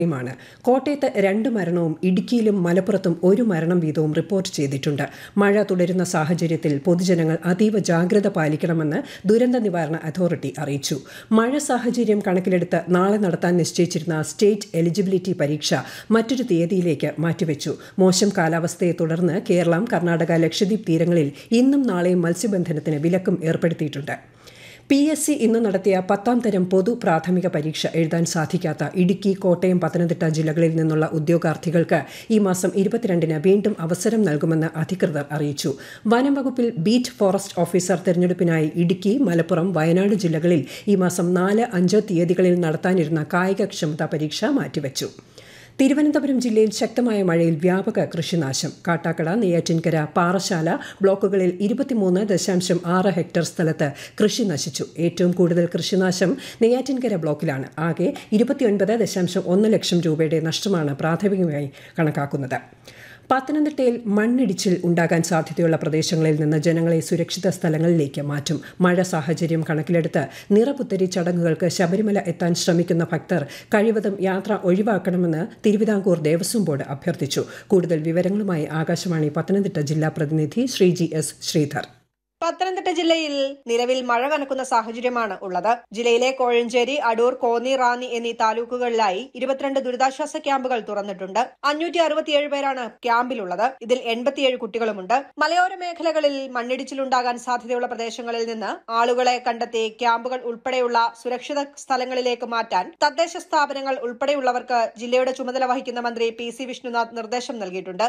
മാണ് കോട്ടയത്ത് രണ്ട് മരണവും ഇടുക്കിയിലും മലപ്പുറത്തും ഒരു മരണം വീതവും റിപ്പോർട്ട് ചെയ്തിട്ടുണ്ട് മഴ തുടരുന്ന സാഹചര്യത്തിൽ പൊതുജനങ്ങൾ അതീവ ജാഗ്രത പാലിക്കണമെന്ന് ദുരന്ത നിവാരണ അതോറിറ്റി അറിയിച്ചു മഴ സാഹചര്യം കണക്കിലെടുത്ത് നാളെ നടത്താൻ നിശ്ചയിച്ചിരുന്ന സ്റ്റേറ്റ് എലിജിബിലിറ്റി പരീക്ഷ മറ്റൊരു തീയതിയിലേക്ക് മാറ്റിവെച്ചു മോശം കാലാവസ്ഥയെ തുടർന്ന് കേരളം കർണാടക ലക്ഷദ്വീപ് തീരങ്ങളിൽ ഇന്നും നാളെയും മത്സ്യബന്ധനത്തിന് വിലക്കും ഏർപ്പെടുത്തിയിട്ടുണ്ട് പി എസ് സി ഇന്ന് നടത്തിയ പത്താം തരം പൊതു പ്രാഥമിക പരീക്ഷ എഴുതാൻ സാധിക്കാത്ത ഇടുക്കി കോട്ടയം പത്തനംതിട്ട ജില്ലകളിൽ നിന്നുള്ള ഉദ്യോഗാർത്ഥികൾക്ക് ഈ മാസം ഇരുപത്തിരണ്ടിന് വീണ്ടും അവസരം നൽകുമെന്ന് അധികൃതർ അറിയിച്ചു വനം വകുപ്പിൽ ബീറ്റ് ഫോറസ്റ്റ് ഓഫീസർ തെരഞ്ഞെടുപ്പിനായി ഇടുക്കി മലപ്പുറം വയനാട് ജില്ലകളിൽ ഈ മാസം നാല് അഞ്ച് തീയതികളിൽ നടത്താനിരുന്ന കായികക്ഷമതാ പരീക്ഷ മാറ്റിവച്ചു തിരുവനന്തപുരം ജില്ലയിൽ ശക്തമായ മഴയിൽ വ്യാപക കൃഷിനാശം കാട്ടാക്കട നെയ്യാറ്റിൻകര പാറശാല ബ്ലോക്കുകളിൽ ഇരുപത്തിമൂന്ന് ദശാംശം ആറ് ഹെക്ടർ സ്ഥലത്ത് കൃഷി നശിച്ചു ഏറ്റവും കൂടുതൽ കൃഷിനാശം നെയ്യാറ്റിൻകര ബ്ലോക്കിലാണ് ആകെ ഇരുപത്തിയൊൻപത് ദശാംശം ഒന്ന് ലക്ഷം രൂപയുടെ നഷ്ടമാണ് പ്രാഥമികമായി കണക്കാക്കുന്നത് പത്തനംതിട്ടയിൽ മണ്ണിടിച്ചിൽ ഉണ്ടാകാൻ സാധ്യതയുള്ള പ്രദേശങ്ങളിൽ നിന്ന് ജനങ്ങളെ സുരക്ഷിത സ്ഥലങ്ങളിലേക്ക് മാറ്റും മഴ സാഹചര്യം കണക്കിലെടുത്ത് നിറപുത്തരി ചടങ്ങുകൾക്ക് ശബരിമല എത്താൻ ശ്രമിക്കുന്ന ഭക്തർ കഴിവതും യാത്ര ഒഴിവാക്കണമെന്ന് തിരുവിതാംകൂർ ദേവസ്വം ബോർഡ് അഭ്യർത്ഥിച്ചു കൂടുതൽ വിവരങ്ങളുമായി ആകാശവാണി പത്തനംതിട്ട ജില്ലാ പ്രതിനിധി ശ്രീജി എസ് ശ്രീധർ പത്തനംതിട്ട ജില്ലയിൽ നിലവിൽ മഴ കനക്കുന്ന സാഹചര്യമാണ് ഉള്ളത് ജില്ലയിലെ കോഴഞ്ചേരി അടൂർ കോന്നി റാന്നി എന്നീ താലൂക്കുകളിലായി ഇരുപത്തിരണ്ട് ദുരിതാശ്വാസ ക്യാമ്പുകൾ തുറന്നിട്ടുണ്ട് അഞ്ഞൂറ്റി അറുപത്തിയേഴ് പേരാണ് ക്യാമ്പിലുള്ളത് ഇതിൽ എൺപത്തിയേഴ് കുട്ടികളുമുണ്ട് മലയോര മേഖലകളിൽ മണ്ണിടിച്ചിലുണ്ടാകാൻ സാധ്യതയുള്ള പ്രദേശങ്ങളിൽ നിന്ന് ആളുകളെ കണ്ടെത്തി ക്യാമ്പുകൾ ഉൾപ്പെടെയുള്ള സുരക്ഷിത സ്ഥലങ്ങളിലേക്ക് മാറ്റാൻ തദ്ദേശ സ്ഥാപനങ്ങൾ ഉൾപ്പെടെയുള്ളവർക്ക് ജില്ലയുടെ ചുമതല വഹിക്കുന്ന മന്ത്രി പി സി വിഷ്ണുനാഥ് നിർദ്ദേശം നൽകിയിട്ടുണ്ട്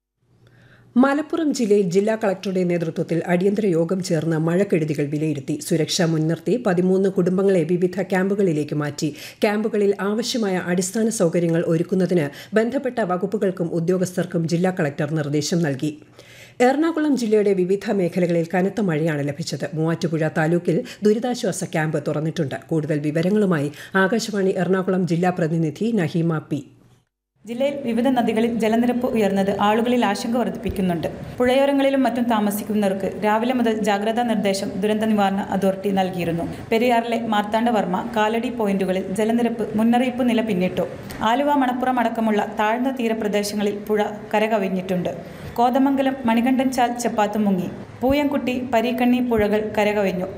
മലപ്പുറം ജില്ലയിൽ ജില്ലാ കളക്ടറുടെ നേതൃത്വത്തിൽ അടിയന്തര യോഗം ചേർന്ന് മഴക്കെടുതികൾ വിലയിരുത്തി സുരക്ഷ മുൻനിർത്തി പതിമൂന്ന് കുടുംബങ്ങളെ വിവിധ ക്യാമ്പുകളിലേക്ക് മാറ്റി ക്യാമ്പുകളിൽ ആവശ്യമായ അടിസ്ഥാന സൗകര്യങ്ങൾ ഒരുക്കുന്നതിന് ബന്ധപ്പെട്ട വകുപ്പുകൾക്കും ഉദ്യോഗസ്ഥർക്കും ജില്ലാ കളക്ടർ നിർദ്ദേശം നൽകി എറണാകുളം ജില്ലയുടെ വിവിധ മേഖലകളിൽ കനത്ത മഴയാണ് ലഭിച്ചത് മൂവാറ്റുപുഴ താലൂക്കിൽ ദുരിതാശ്വാസ ക്യാമ്പ് തുറന്നിട്ടുണ്ട് കൂടുതൽ വിവരങ്ങളുമായി ആകാശവാണി എറണാകുളം ജില്ലാ പ്രതിനിധി നഹീമ പി ജില്ലയിൽ വിവിധ നദികളിൽ ജലനിരപ്പ് ഉയർന്നത് ആളുകളിൽ ആശങ്ക വർദ്ധിപ്പിക്കുന്നുണ്ട് പുഴയോരങ്ങളിലും മറ്റും താമസിക്കുന്നവർക്ക് രാവിലെ മുതൽ ജാഗ്രതാ നിർദ്ദേശം ദുരന്ത നിവാരണ അതോറിറ്റി നൽകിയിരുന്നു പെരിയാറിലെ മാർത്താണ്ഡവർമ്മ കാലടി പോയിന്റുകളിൽ ജലനിരപ്പ് മുന്നറിയിപ്പ് നില പിന്നിട്ടു ആലുവ മണപ്പുറം അടക്കമുള്ള താഴ്ന്ന തീരപ്രദേശങ്ങളിൽ പുഴ കരകവിഞ്ഞിട്ടുണ്ട് കോതമംഗലം മണികണ്ഠൻ ചാൽ ചെപ്പാത്ത് മുങ്ങി പൂയംകുട്ടി പരീക്കണ്ണി പുഴകൾ കരകവിഞ്ഞു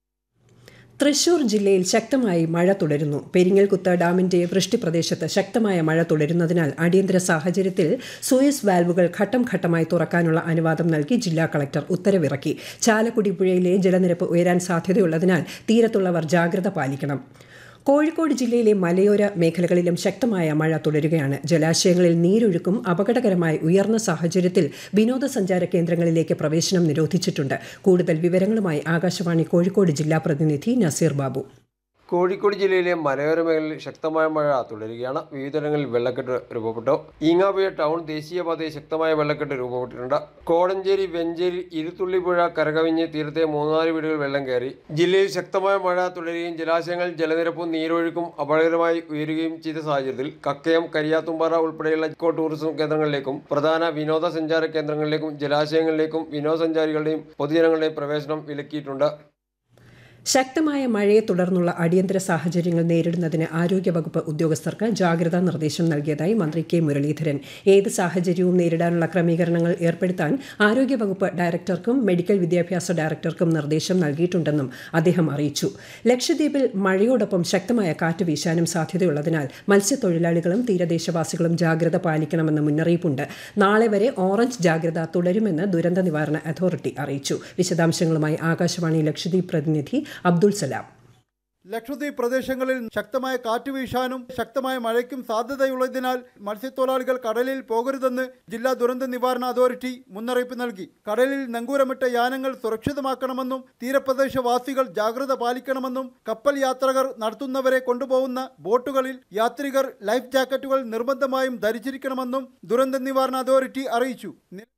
തൃശൂർ ജില്ലയിൽ ശക്തമായി മഴ തുടരുന്നു പെരിങ്ങൽകുത്ത് ഡാമിന്റെ വൃഷ്ടിപ്രദേശത്ത് ശക്തമായ മഴ തുടരുന്നതിനാൽ അടിയന്തര സാഹചര്യത്തിൽ സൂയസ് വാൽവുകൾ ഘട്ടം ഘട്ടമായി തുറക്കാനുള്ള അനുവാദം നൽകി ജില്ലാ കളക്ടർ ഉത്തരവിറക്കി ചാലക്കുടി പുഴയിലെ ജലനിരപ്പ് ഉയരാൻ സാധ്യതയുള്ളതിനാൽ തീരത്തുള്ളവർ ജാഗ്രത പാലിക്കണം കോഴിക്കോട് ജില്ലയിലെ മലയോര മേഖലകളിലും ശക്തമായ മഴ തുടരുകയാണ് ജലാശയങ്ങളിൽ നീരൊഴുക്കും അപകടകരമായി ഉയർന്ന സാഹചര്യത്തിൽ വിനോദസഞ്ചാര കേന്ദ്രങ്ങളിലേക്ക് പ്രവേശനം നിരോധിച്ചിട്ടുണ്ട് കൂടുതൽ വിവരങ്ങളുമായി ആകാശവാണി കോഴിക്കോട് ജില്ലാ പ്രതിനിധി നസീർ ബാബു കോഴിക്കോട് ജില്ലയിലെ മലയോര മേഖലയിൽ ശക്തമായ മഴ തുടരുകയാണ് വിവിധയിടങ്ങളിൽ വെള്ളക്കെട്ട് രൂപപ്പെട്ടു ഈങ്ങാപുഴ ടൗൺ ദേശീയപാതയിൽ ശക്തമായ വെള്ളക്കെട്ട് രൂപപ്പെട്ടിട്ടുണ്ട് കോടഞ്ചേരി വെഞ്ചേരി ഇരുത്തുള്ളിപ്പുഴ കരകവിഞ്ഞ് തീരത്തെ മൂന്നാല് വീടുകൾ വെള്ളം കയറി ജില്ലയിൽ ശക്തമായ മഴ തുടരുകയും ജലാശയങ്ങൾ ജലനിരപ്പും നീരൊഴുക്കും അപകടകരമായി ഉയരുകയും ചെയ്ത സാഹചര്യത്തിൽ കക്കയം കരിയാത്തുംപാറ ഉൾപ്പെടെയുള്ള ഇക്കോ ടൂറിസം കേന്ദ്രങ്ങളിലേക്കും പ്രധാന വിനോദസഞ്ചാര കേന്ദ്രങ്ങളിലേക്കും ജലാശയങ്ങളിലേക്കും വിനോദസഞ്ചാരികളുടെയും പൊതുജനങ്ങളുടെയും പ്രവേശനം വിലക്കിയിട്ടുണ്ട് ശക്തമായ മഴയെ തുടർന്നുള്ള അടിയന്തര സാഹചര്യങ്ങൾ നേരിടുന്നതിന് ആരോഗ്യവകുപ്പ് ഉദ്യോഗസ്ഥർക്ക് ജാഗ്രതാ നിർദ്ദേശം നൽകിയതായി മന്ത്രി കെ മുരളീധരൻ ഏത് സാഹചര്യവും നേരിടാനുള്ള ക്രമീകരണങ്ങൾ ഏർപ്പെടുത്താൻ ആരോഗ്യവകുപ്പ് ഡയറക്ടർക്കും മെഡിക്കൽ വിദ്യാഭ്യാസ ഡയറക്ടർക്കും നിർദ്ദേശം നൽകിയിട്ടുണ്ടെന്നും അദ്ദേഹം അറിയിച്ചു ലക്ഷദ്വീപിൽ മഴയോടൊപ്പം ശക്തമായ കാറ്റ് വീശാനും സാധ്യതയുള്ളതിനാൽ മത്സ്യത്തൊഴിലാളികളും തീരദേശവാസികളും ജാഗ്രത പാലിക്കണമെന്ന് മുന്നറിയിപ്പുണ്ട് നാളെ വരെ ഓറഞ്ച് ജാഗ്രത തുടരുമെന്ന് ദുരന്ത നിവാരണ അതോറിറ്റി അറിയിച്ചു വിശദാംശങ്ങളുമായി ആകാശവാണി ലക്ഷദ്വീപ് പ്രതിനിധി അബ്ദുൾ സലാം ലക്ഷദ്വീപ് പ്രദേശങ്ങളിൽ ശക്തമായ കാറ്റ് വീശാനും ശക്തമായ മഴയ്ക്കും സാധ്യതയുള്ളതിനാൽ മത്സ്യത്തൊഴിലാളികൾ കടലിൽ പോകരുതെന്ന് ജില്ലാ ദുരന്ത നിവാരണ അതോറിറ്റി മുന്നറിയിപ്പ് നൽകി കടലിൽ നങ്കൂരമിട്ട യാനങ്ങൾ സുരക്ഷിതമാക്കണമെന്നും തീരപ്രദേശവാസികൾ ജാഗ്രത പാലിക്കണമെന്നും കപ്പൽ യാത്രകർ നടത്തുന്നവരെ കൊണ്ടുപോകുന്ന ബോട്ടുകളിൽ യാത്രികർ ലൈഫ് ജാക്കറ്റുകൾ നിർബന്ധമായും ധരിച്ചിരിക്കണമെന്നും ദുരന്ത നിവാരണ അതോറിറ്റി അറിയിച്ചു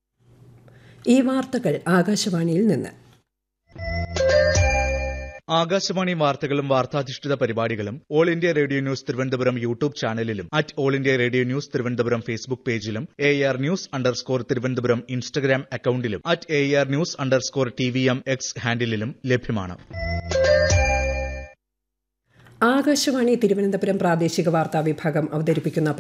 ഈ വാർത്തകൾ ആകാശവാണിയിൽ നിന്ന് ആകാശവാണി വാർത്തകളും വാർത്താധിഷ്ഠിത പരിപാടികളും all India radio news Thiruvananthapuram YouTube ചാനലിലും at all India radio news Thiruvananthapuram Facebook പേജിലും A R news underscore Thiruvananthapuram Instagram അക്കൌണ്ടിലും at A R news underscore T V M X ഹാൻഡിലും ലഭ്യമാണ് ആകാശവാണി തിരുവനന്തപുരം പ്രാദേശിക വാർത്താ വിഭാഗം അവതരിപ്പിക്കുന്ന